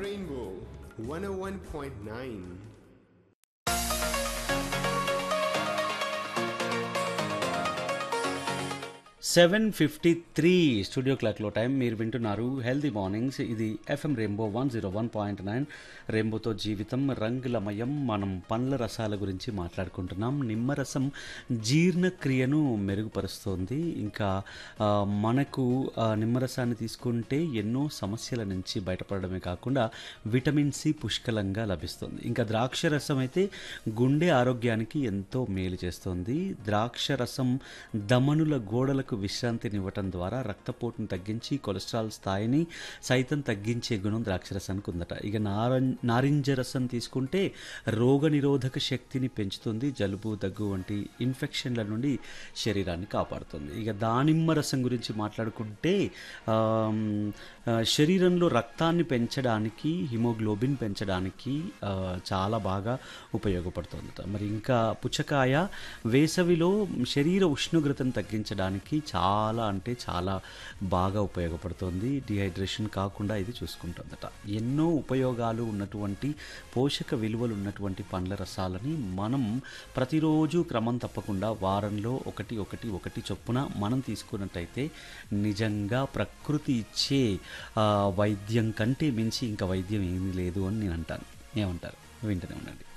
Rainbow 101.9. Seven fifty three studio క్లాక్లో time మీరు వింటున్నారు హెల్దీ మార్నింగ్స్ ఇది FM rainbow one zero one point nine రెయిన్బోతో జీవితం రంగులమయం మనం పండ్ల రసాల గురించి మాట్లాడుకుంటున్నాం నిమ్మరసం జీర్ణక్రియను మెరుగుపరుస్తుంది ఇంకా ఆ, మనకు ఆ, నిమ్మరసాన్ని తీసుకుంటే ఎన్నో సమస్యల నుంచి బయటపడడమే కాకుండా విటమిన్ సి పుష్కలంగా లభిస్తుంది ఇంకా ద్రాక్ష రసం అయితే గుండె ఆరోగ్యానికి ఎంతో మేలు చేస్తుంది ద్రాక్ష రసం దమనుల గోడలకు విశ్రాంతినివ్వటం ద్వారా రక్తపోటును తగ్గించి కొలెస్ట్రాల్ స్థాయిని సైతం తగ్గించే గుణం ద్రాక్ష రసానికి ఉందట ఇక నారం నారింజ రసం తీసుకుంటే రోగనిరోధక శక్తిని పెంచుతుంది జలుబు దగ్గు వంటి ఇన్ఫెక్షన్ల నుండి శరీరాన్ని కాపాడుతుంది ఇక దానిమ్మ రసం గురించి మాట్లాడుకుంటే ఆమ్, ఆ, శరీరంలో రక్తాన్ని పెంచడానికి హిమోగ్లోబిన్ పెంచడానికి ఆ, చాలా బాగా ఉపయోగపడుతుందట మరి ఇంకా పుచ్చకాయ వేసవిలో శరీర ఉష్ణోగ్రతను తగ్గించడానికి చాలా అంటే చాలా బాగా ఉపయోగపడుతుంది డిహైడ్రేషన్ కాకుండా ఇది చూసుకుంటుందట ఎన్నో ఉపయోగాలు ఉన్నటువంటి పోషక విలువలు ఉన్నటువంటి పండ్ల రసాలని మనం ప్రతిరోజు క్రమం తప్పకుండా వారంలో ఒకటి ఒకటి ఒకటి చొప్పున మనం తీసుకున్నట్టయితే నిజంగా ప్రకృతి ఇచ్చే ఆ, వైద్యం కంటే మించి ఇంకా వైద్యం ఏమీ లేదు అని నేను అంటాను ఏమంటారు వింటూనే ఉండండి